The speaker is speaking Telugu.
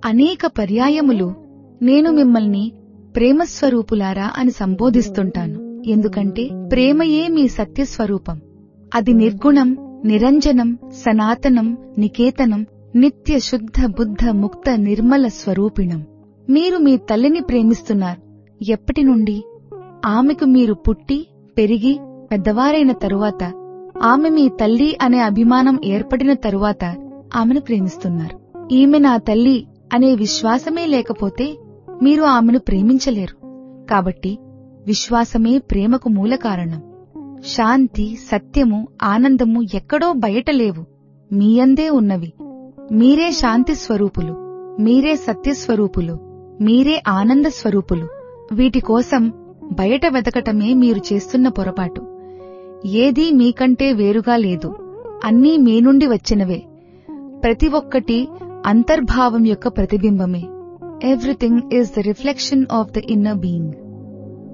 అనేక పర్యాయములు నేను మిమ్మల్ని ప్రేమస్వరూపులారా అని సంబోధిస్తుంటాను ఎందుకంటే ప్రేమయే మీ సత్యస్వరూపం అది నిర్గుణం నిరంజనం సనాతనం నికేతనం నిత్య శుద్ధ బుద్ధ ముక్త నిర్మల స్వరూపిణం మీరు మీ తల్లిని ప్రేమిస్తున్నారు ఎప్పటి నుండి ఆమెకు మీరు పుట్టి పెరిగి పెద్దవారైన తరువాత ఆమె మీ తల్లి అనే అభిమానం ఏర్పడిన తరువాత ఆమెను ప్రేమిస్తున్నారు ఈమె నా తల్లి అనే విశ్వాసమే లేకపోతే మీరు ఆమెను ప్రేమించలేరు కాబట్టి విశ్వాసమే ప్రేమకు మూల కారణం శాంతి సత్యము ఆనందము ఎక్కడో బయట లేవు మీయందే ఉన్నవి మీరే శాంతి స్వరూపులు మీరే సత్యస్వరూపులు మీరే ఆనంద స్వరూపులు వీటి కోసం బయట వెతకటమే మీరు చేస్తున్న పొరపాటు ఏదీ మీకంటే వేరుగా లేదు అన్నీ మీ నుండి వచ్చినవే ప్రతి ఒక్కటి అంతర్భావం యొక్క ప్రతిబింబమే everything is the reflection of the inner being